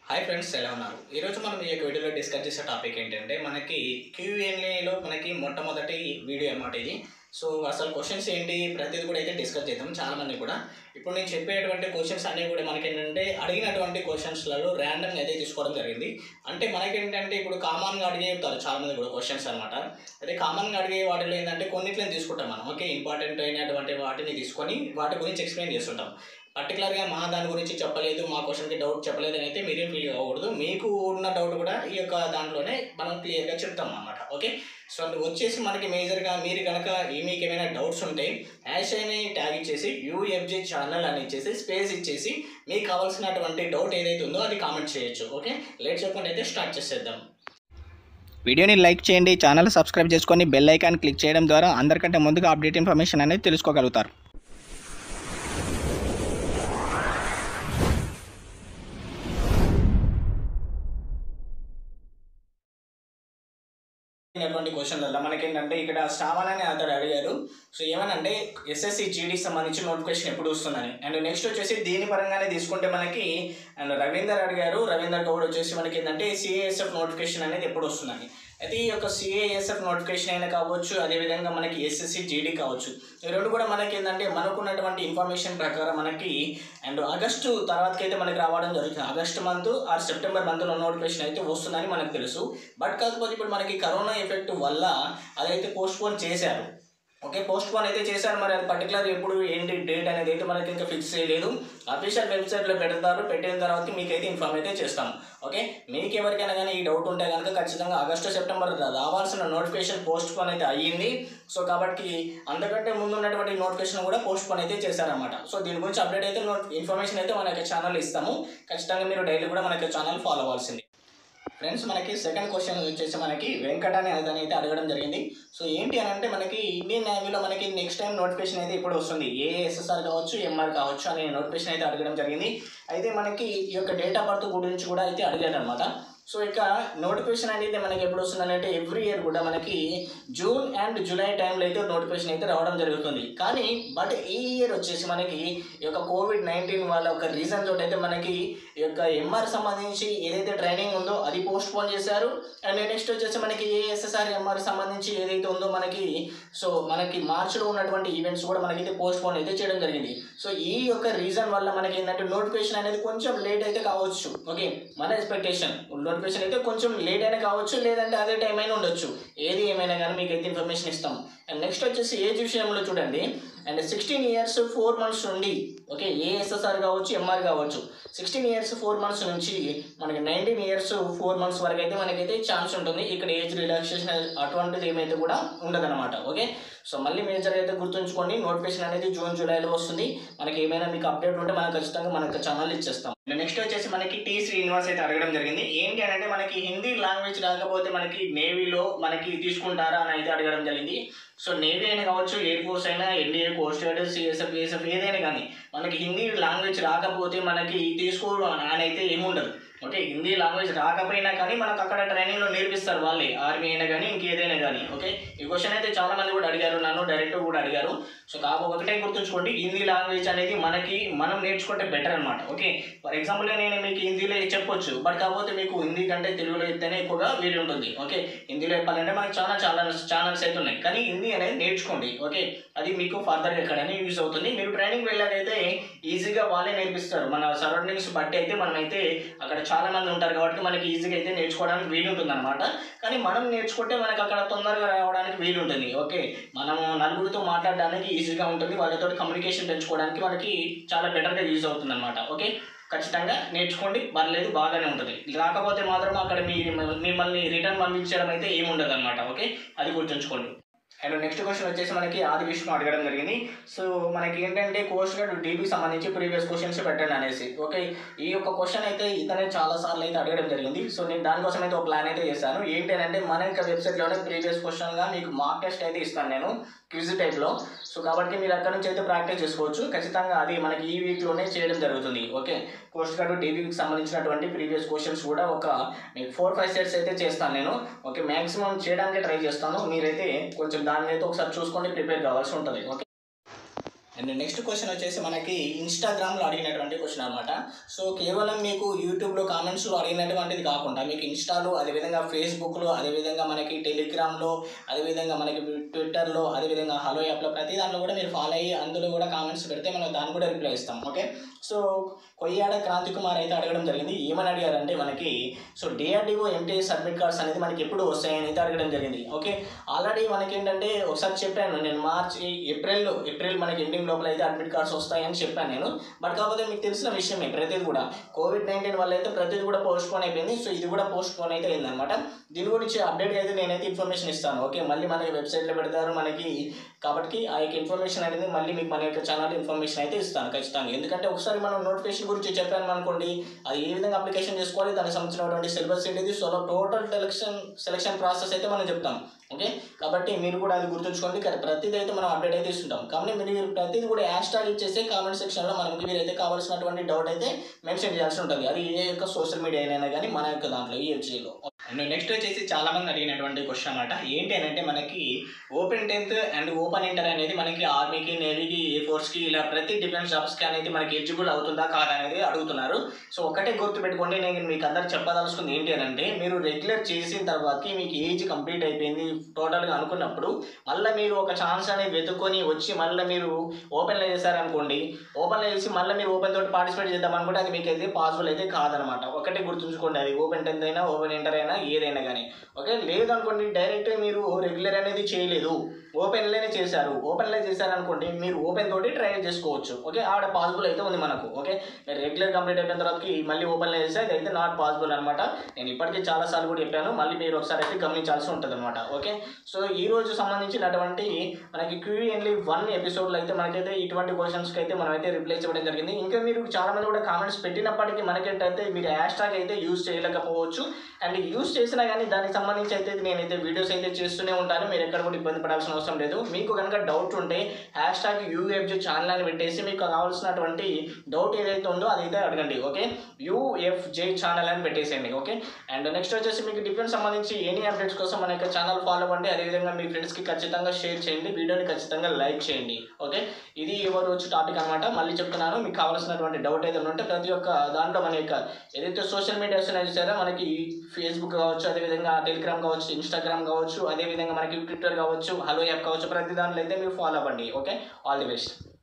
hi friends ఎలా ఉన్నారు ఈరోజు మనం ఈ యొక్క వీడియోలో డిస్కస్ చేసే టాపిక్ ఏంటంటే మనకి క్యూఎన్ఏలో మనకి మొట్టమొదటి వీడియో అన్నమాట ఇది సో అసలు క్వశ్చన్స్ ఏంటి ప్రతిదీ కూడా అయితే డిస్కస్ చేద్దాం చాలా మంది కూడా ఇప్పుడు నేను చెప్పేటువంటి క్వశ్చన్స్ అన్నీ కూడా మనకి ఏంటంటే అడిగినటువంటి క్వశ్చన్స్లలో ర్యాండమ్గా అయితే తీసుకోవడం జరిగింది అంటే మనకేంటంటే ఇప్పుడు కామన్గా అడిగే చెప్తారు చాలా మంది కూడా క్వశ్చన్స్ అనమాట అదే కామన్గా అడిగే వాటిలో ఏంటంటే కొన్నిట్లని తీసుకుంటాం మనం ఓకే ఇంపార్టెంట్ అయినటువంటి వాటిని తీసుకొని వాటి గురించి ఎక్స్ప్లెయిన్ చేస్తుంటాం పర్టికులర్గా మా దాని గురించి చెప్పలేదు మా క్వశ్చన్కి డౌట్ చెప్పలేదు అని అయితే మీరేం ఫీల్ అవ్వకూడదు మీకు ఉన్న డౌట్ కూడా ఈ యొక్క దాంట్లోనే మనం క్లియర్గా చెప్తాం అన్నమాట ఓకే సో అది వచ్చేసి మనకి మేజర్గా మీరు కనుక ఈ మీకు ఏమైనా డౌట్స్ ఉంటే యాష్ అని ట్యాగ్ ఇచ్చేసి యూఎఫ్జే ఛానల్ అని ఇచ్చేసి స్పేస్ ఇచ్చేసి మీకు కావాల్సినటువంటి డౌట్ ఏదైతే ఉందో అది కామెంట్ చేయొచ్చు ఓకే లేట్ చెప్పకుండా అయితే స్టార్ట్ చేసేద్దాం వీడియోని లైక్ చేయండి ఛానల్ సబ్స్క్రైబ్ చేసుకొని బెల్ ఐకాన్ క్లిక్ చేయడం ద్వారా అందరికంటే ముందుగా అప్డేట్ ఇన్ఫర్మేషన్ అనేది తెలుసుకోగలుగుతారు అటువంటి క్వశ్చన్లలో మనకేంటంటే ఇక్కడ శ్రావణ్ అని అతడు అడిగారు సో ఏమనంటే ఎస్ఎస్సి జీడీకి సంబంధించి నోటిఫికేషన్ ఎప్పుడు వస్తుందని అండ్ నెక్స్ట్ వచ్చేసి దీని పరంగానే తీసుకుంటే మనకి అండ్ రవీందర్ అడిగారు రవీందర్ గౌడ్ వచ్చేసి మనకి ఏంటంటే సిఏఎస్ఎఫ్ నోటిఫికేషన్ అనేది ఎప్పుడు వస్తుందని అయితే ఈ యొక్క సిఏఎస్ఎఫ్ నోటిఫికేషన్ అయినా కావచ్చు అదేవిధంగా మనకి ఎస్ఎస్సి జీడీ కావచ్చు ఈ రెండు కూడా మనకి ఏంటంటే మనకున్నటువంటి ఇన్ఫర్మేషన్ ప్రకారం మనకి అండ్ ఆగస్టు తర్వాతకి అయితే మనకి రావడం జరుగుతుంది ఆగస్ట్ మంత్ ఆర్ సెప్టెంబర్ మంత్లో నోటిఫికేషన్ అయితే వస్తుందని మనకు తెలుసు బట్ కాకపోతే ఇప్పుడు మనకి కరోనా ఎఫెక్ట్ వల్ల అదైతే పోస్ట్ పోన్ చేశారు ఓకే పోస్ట్ పోన్ అయితే చేశారు మరి అది పర్టికులర్ ఎప్పుడు ఏంటి డేట్ అనేది అయితే మనకి ఇంకా ఫిక్స్ చేయలేదు అఫీషియల్ వెబ్సైట్లో పెడతారు పెట్టిన తర్వాత మీకైతే ఇన్ఫామ్ అయితే చేస్తాం ఓకే మీకు ఎవరికైనా కానీ ఈ డౌట్ ఉంటే కనుక ఖచ్చితంగా ఆగస్టు సెప్టెంబర్ రావాల్సిన నోటిఫికేషన్ పోస్ట్ పోన్ అయితే అయ్యింది సో కాబట్టి అంతకంటే ముందు ఉన్నటువంటి నోటిఫికేషన్ కూడా పోస్ట్ పోన్ అయితే చేశారనమాట సో దీని గురించి అప్డేట్ అయితే నోట్ ఇన్ఫర్మేషన్ అయితే మన యొక్క ఛానల్ ఇస్తాము ఖచ్చితంగా మీరు డైలీ కూడా మన యొక్క ఛానల్ ఫాలో అవ్వాల్సింది ఫ్రెండ్స్ మనకి సెకండ్ క్వశ్చన్ వచ్చేసి మనకి వెంకట అనే అతను అయితే అడగడం జరిగింది సో ఏంటి అని అంటే మనకి ఇండియన్ నేవీలో మనకి నెక్స్ట్ టైం నోటిఫికేషన్ అయితే ఇప్పుడు వస్తుంది ఏ ఎస్ఎస్ఆర్ కావచ్చు ఎంఆర్ కావచ్చు అనే నోటిఫికేషన్ అయితే అడగడం జరిగింది అయితే మనకి ఈ యొక్క డేట్ ఆఫ్ బర్త్ గురించి కూడా అయితే అడిగాడు అనమాట సో ఇక నోటిఫికేషన్ అనేది మనకి ఎప్పుడు వస్తుంది అంటే ఎవ్రీ ఇయర్ కూడా మనకి జూన్ అండ్ జూలై టైంలో అయితే నోటిఫికేషన్ అయితే రావడం జరుగుతుంది కానీ బట్ ఈ ఇయర్ వచ్చేసి మనకి ఈ యొక్క కోవిడ్ నైన్టీన్ వాళ్ళ ఒక రీజన్ తోటి అయితే మనకి ఈ యొక్క ఎంఆర్ సంబంధించి ఏదైతే ట్రైనింగ్ ఉందో అది పోస్ట్ పోన్ చేశారు అండ్ నెక్స్ట్ వచ్చేసి మనకి ఏఎస్ఎస్ఆర్ ఎంఆర్ సంబంధించి ఏదైతే ఉందో మనకి సో మనకి మార్చిలో ఉన్నటువంటి ఈవెంట్స్ కూడా మనకైతే పోస్ట్ పోన్ అయితే చేయడం జరిగింది సో ఈ యొక్క రీజన్ వల్ల మనకి ఏంటంటే నోటిఫికేషన్ అనేది కొంచెం లేట్ అయితే కావచ్చు ఓకే మన ఎక్స్పెక్టేషన్ నోటిఫికేషన్ అయితే కొంచెం లేట్ అయినా కావచ్చు లేదంటే అదే టైం అయినా ఉండొచ్చు ఏది ఏమైనా కానీ మీకు అయితే ఇన్ఫర్మేషన్ ఇస్తాం అండ్ నెక్స్ట్ వచ్చేసి ఏజ్ విషయంలో చూడండి and sixteen years four months నుండి ఓకే ఏఎస్ఎస్ఆర్ కావచ్చు ఎంఆర్ కావచ్చు సిక్స్టీన్ ఇయర్స్ ఫోర్ మంత్స్ నుంచి మనకి నైన్టీన్ ఇయర్స్ ఫోర్ మంత్స్ వరకు అయితే మనకైతే ఛాన్స్ ఉంటుంది ఇక్కడ ఏజ్ రిలాక్సేషన్ అటువంటిది ఏమైతే కూడా ఉండదన్నమాట ఓకే సో మళ్ళీ మేజర్ అయితే గుర్తుంచుకోండి నోటిఫికేషన్ అనేది జూన్ జూలైలో వస్తుంది మనకి ఏమైనా మీకు అప్డేట్ ఉంటే మనం ఖచ్చితంగా మనకు ఛానల్ ఇచ్చేస్తాం నెక్స్ట్ వచ్చేసి మనకి టీ శ్రీనివాస్ అయితే అడగడం జరిగింది ఏంటి అని అంటే మనకి హిందీ లాంగ్వేజ్ రాకపోతే మనకి నేవీలో మనకి తీసుకుంటారా అని అయితే అడగడం జరిగింది సో నేవీ అయినా కావచ్చు ఎయిర్ ఫోర్స్ అయినా NDA coast guard CSF BSF ఏదైనా కానీ మనకి హిందీ లాంగ్వేజ్ రాకపోతే మనకి తీసుకోవడం అని అయితే ఏముండదు ఓకే హిందీ లాంగ్వేజ్ రాకపోయినా కానీ మనకు అక్కడ ట్రైనింగ్లో నేర్పిస్తారు వాళ్ళే ఆర్మీ అయినా కానీ ఇంకేదైనా కానీ ఓకే ఈ క్వశ్చన్ అయితే చాలా మంది కూడా అడిగారు నన్ను డైరెక్ట్ కూడా అడిగారు సో కాకపోతే ఒకటే గుర్తుంచుకోండి హిందీ లాంగ్వేజ్ అనేది మనకి మనం నేర్చుకుంటే బెటర్ అనమాట ఓకే ఫర్ ఎగ్జాంపుల్ నేను మీకు హిందీలో చెప్పొచ్చు బట్ కాకపోతే మీకు హిందీ కంటే తెలుగులో ఇస్తేనే ఎక్కువగా వీలు ఉంటుంది ఓకే హిందీలో చెప్పాలంటే మనకి చాలా ఛానల్స్ ఛానల్స్ అయితే ఉన్నాయి కానీ హిందీ అనేది నేర్చుకోండి ఓకే అది మీకు ఫర్దర్గా ఎక్కడైనా యూజ్ అవుతుంది మీరు ట్రైనింగ్ వెళ్ళాకైతే ఈజీగా వాళ్ళే నేర్పిస్తారు మన సరౌండింగ్స్ బట్టి అయితే మనమైతే అక్కడ చాలా మంది ఉంటారు కాబట్టి మనకి ఈజీగా అయితే నేర్చుకోవడానికి వీలు ఉంటుంది అనమాట కానీ మనం నేర్చుకుంటే మనకి అక్కడ తొందరగా రావడానికి వీలు ఉంటుంది ఓకే మనం నలుగురితో మాట్లాడడానికి ఈజీగా ఉంటుంది వాళ్ళతో కమ్యూనికేషన్ పెంచుకోవడానికి మనకి చాలా బెటర్గా యూజ్ అవుతుంది అనమాట ఓకే ఖచ్చితంగా నేర్చుకోండి పర్లేదు బాగానే ఉంటుంది రాకపోతే మాత్రం అక్కడ మీ మిమ్మల్ని రిటర్న్ పంపించడం అయితే ఏమి ఉండదు అనమాట ఓకే అది గుర్తుంచుకోండి అండ్ నెక్స్ట్ క్వశ్చన్ వచ్చేసి మనకి ఆది విష్ణు అడగడం జరిగింది సో మనకి ఏంటంటే కోస్ట్ గార్డ్ డీబీకి సంబంధించి ప్రీవియస్ క్వశ్చన్స్ పెట్టండి అనేసి ఓకే ఈ యొక్క క్వశ్చన్ అయితే ఇతనే చాలా సార్లు అయితే అడగడం జరిగింది సో నేను దానికోసం అయితే ఒక ప్లాన్ అయితే చేశాను ఏంటి అని అంటే మన యొక్క వెబ్సైట్లోనే ప్రీవియస్ క్వశ్చన్గా మీకు మార్క్ టెస్ట్ అయితే ఇస్తాను నేను క్విజ్ టైప్లో సో కాబట్టి మీరు అక్కడ నుంచి అయితే ప్రాక్టీస్ చేసుకోవచ్చు ఖచ్చితంగా అది మనకి ఈ వీక్లోనే చేయడం జరుగుతుంది ఓకే కోస్ట్ గార్డ్ టీవీకి సంబంధించినటువంటి ప్రీవియస్ క్వశ్చన్స్ కూడా ఒక మీకు ఫోర్ ఫైవ్ సెట్స్ అయితే చేస్తాను నేను ఓకే మ్యాక్సిమం చేయడానికి ట్రై చేస్తాను మీరైతే కొంచెం దాన్ని అయితే ఒకసారి చూసుకొని ప్రిపేర్ కావాల్సి ఉంటుంది ఓకే అండ్ నెక్స్ట్ క్వశ్చన్ వచ్చేసి మనకి ఇన్స్టాగ్రామ్లో అడిగినటువంటి క్వశ్చన్ అనమాట సో కేవలం మీకు యూట్యూబ్లో కామెంట్స్లో అడిగినటువంటిది కాకుండా మీకు ఇన్స్టాలో అదేవిధంగా ఫేస్బుక్లో అదేవిధంగా మనకి టెలిగ్రామ్లో అదేవిధంగా మనకి ట్విట్టర్లో అదేవిధంగా హలో యాప్లో ప్రతి దాంట్లో కూడా మీరు ఫాలో అయ్యి అందులో కూడా కామెంట్స్ పెడితే మనం దాన్ని కూడా రిప్లై ఇస్తాం ఓకే సో కొయ్యాడ క్రాంతి కుమార్ అయితే అడగడం జరిగింది ఏమని అడిగారంటే మనకి so DRDO MTS submit cards అనేది మనకి ఎప్పుడు వస్తాయని అయితే అడగడం జరిగింది ఓకే ఆల్రెడీ మనకి ఏంటంటే ఒకసారి చెప్పాను నేను మార్చ్ ఏప్రిల్ ఏప్రిల్ మనకి ఎండింగ్ లోపల అయితే అడ్మిట్ కార్డ్స్ వస్తాయని చెప్పాను నేను బట్ కాకపోతే మీకు తెలిసిన విషయమే ప్రతిది కూడా కోవిడ్ నైన్టీన్ వల్ల అయితే ప్రతిది కూడా పోస్ట్ పోన్ అయిపోయింది సో ఇది కూడా పోస్ట్ పోన్ అయితే అయిందనమాట దీని గురించి అప్డేట్ అయితే నేనైతే ఇన్ఫర్మేషన్ ఇస్తాను ఓకే మళ్ళీ మనకి వెబ్సైట్లో పెడతారు మనకి కాబట్టి ఆ యొక్క ఇన్ఫర్మేషన్ అనేది మళ్ళీ మీకు మన యొక్క ఛానల్ ఇన్ఫర్మేషన్ అయితే ఇస్తాను ఖచ్చితంగా ఎందుకంటే ఒకసారి మనం నోటిఫికేషన్ గురించి చెప్పాను అనుకోండి అది ఏ విధంగా అప్లికేషన్ చేసుకోవాలి దానికి సంబంధించినటువంటి సిలబస్ ఏంటిది so total selection selection process అయితే మనం చెప్తాం ఓకే కాబట్టి మీరు కూడా అది గుర్తుంచుకోండి కానీ ప్రతిదీ అయితే మనం అప్డేట్ అయితే ఇస్తుంటాం కాబట్టి మీరు ప్రతిదీ కూడా హ్యాష్ ట్యాగ్ ఇచ్చేసి కామెంట్ సెక్షన్లో మనకి మీరైతే కావాల్సినటువంటి డౌట్ అయితే మెన్షన్ చేయాల్సి ఉంటుంది అది ఏ యొక్క సోషల్ మీడియా అయినా కానీ మన యొక్క దాంట్లో ఈ వెబ్సైట్లో అండ్ నెక్స్ట్ వచ్చేసి చాలా మంది అడిగినటువంటి క్వశ్చన్ అనమాట ఏంటి అని అంటే మనకి open tenth and open inter అనేది మనకి ఆర్మీకి నేవీకి ఏ ఫోర్స్కి ఇలా ప్రతి డిఫెన్స్ జాబ్స్కి అనేది మనకి ఎలిజిబుల్ అవుతుందా కాదా అనేది అడుగుతున్నారు సో ఒకటే గుర్తుపెట్టుకోండి నేను మీకు అందరికి చెప్పదలుచుకుంది ఏంటి అని అంటే మీరు రెగ్యులర్ చేసిన తర్వాతకి మీకు ఏజ్ కంప్లీట్ అయిపోయింది టోటల్గా అనుకున్నప్పుడు మళ్ళీ మీరు ఒక ఛాన్స్ అనేది వెతుక్కొని వచ్చి మళ్ళీ మీరు ఓపెన్లో చేశారనుకోండి ఓపెన్లో చేసి మళ్ళీ మీరు ఓపెన్ తోటి పార్టిసిపేట్ చేద్దాం అనుకుంటే అది మీకు అయితే పాసిబుల్ అయితే కాదనమాట ఒకటే గుర్తుంచుకోండి అది ఓపెన్ టెన్త్ అయినా ఓపెన్ ఇంటర్ అయినా ఏదైనా కానీ ఓకే లేదనుకోండి డైరెక్ట్ మీరు రెగ్యులర్ అనేది చేయలేదు ఓపెన్లోనే చేశారు ఓపెన్లో చేశారనుకోండి మీరు ఓపెన్ తోటి ట్రై చేసుకోవచ్చు ఓకే ఆడ పాసిబుల్ అయితే ఉంది మనకు ఓకే మీరు రెగ్యులర్ కంప్లీట్ అయిపోయిన తర్వాతకి మళ్ళీ ఓపెన్లో చేస్తే అది అయితే నాట్ పాసిబుల్ అనమాట నేను ఇప్పటికీ చాలాసార్లు కూడా చెప్పాను మళ్ళీ మీరు ఒకసారి అయితే గమనించాల్సి ఉంటుంది అనమాట ఓకే సో ఈ రోజు సంబంధించినటువంటి మనకి క్యూఎన్లీ వన్ ఎపిసోడ్లో అయితే మనకైతే ఇటువంటి క్వశ్చన్స్కి అయితే మనం అయితే రిప్లై ఇవ్వడం జరిగింది ఇంకా మీరు చాలా మంది కూడా కామెంట్స్ పెట్టినప్పటికీ మనకేంటంటే మీరు హ్యాష్ ట్యాగ్ అయితే యూజ్ చేయలేకపోవచ్చు అండ్ యూజ్ చేసినా కానీ దానికి సంబంధించి అయితే నేనైతే వీడియోస్ అయితే చేస్తూనే ఉంటాను మీరు ఎక్కడ కూడా ఇబ్బంది పడాల్సిన అవసరం లేదు మీకు కనుక డౌట్ ఉంటే హ్యాష్ ట్యాగ్ యూఎఫ్జి ఛానల్ అని పెట్టేసి మీకు కావాల్సినటువంటి డౌట్ ఏదైతే ఉందో అదైతే అడగండి ఓకే యూఎఫ్జే ఛానల్ అని పెట్టేసేయండి ఓకే అండ్ నెక్స్ట్ వచ్చేసి మీకు డిఫెన్స్ సంబంధించి ఎనీ అప్డేట్స్ కోసం మన యొక్క ఛానల్ ఫాలో అవ్వండి అదేవిధంగా మీ ఫ్రెండ్స్కి ఖచ్చితంగా షేర్ చేయండి వీడియోని ఖచ్చితంగా లైక్ చేయండి ఓకే ఇది ఎవరు వచ్చి టాపిక్ అనమాట మళ్ళీ చెప్తున్నాను మీకు కావాల్సినటువంటి డౌట్ ఏదైనా ఉంటే ప్రతి ఒక్క దాంట్లో మన యొక్క ఏదైతే సోషల్ మీడియాస్ ఉన్నాయి చూసారో మనకి ఫేస్బుక్ కావచ్చు అదేవిధంగా టెలిగ్రామ్ కావచ్చు ఇన్స్టాగ్రామ్ కావచ్చు అదేవిధంగా మనకి ట్విట్టర్ కావచ్చు హలో యాప్ కావచ్చు ప్రతి దాంట్లో అయితే మీరు ఫాలో అవ్వండి ఓకే ఆల్ ది బెస్ట్